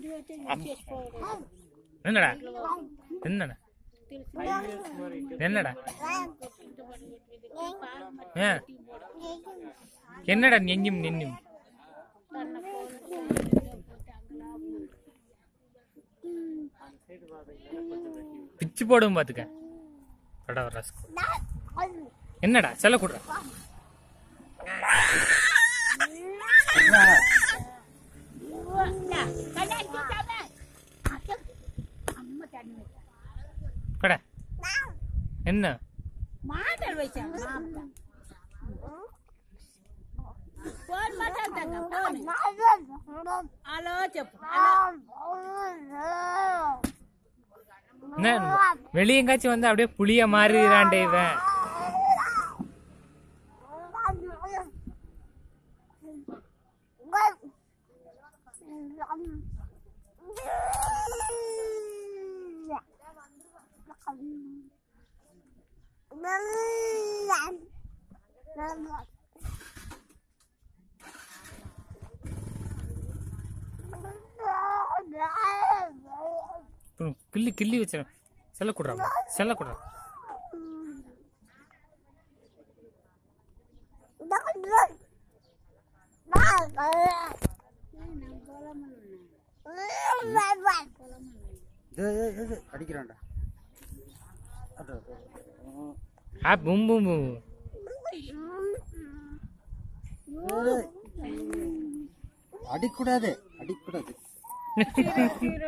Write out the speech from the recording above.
என்னடா என்னடா என்னடா ஏன் என்னடா நெஞ்சும் நெஞ்சும் பிச்சு போடும் பாத்துக்க பட வர என்னடா செல்ல கொடுற கட என்ன మాటలు వేసాం ఫోన్ మాట్లాడతాను ఫోన్ హలో చెప్పు என்ன வெளிய எங்காச்சும் வந்து அப்படியே புளிய மாறிடாண்டே இவன் ம், கிள்ளி கிள்ளி வச்சிட செல்ல கொடுறா செல்ல கொடுறா அடிக்கிறான்டா அது, அது. ஆ பூம் பூம் பூம் அடிக்கூடாது அடிக்கூடாது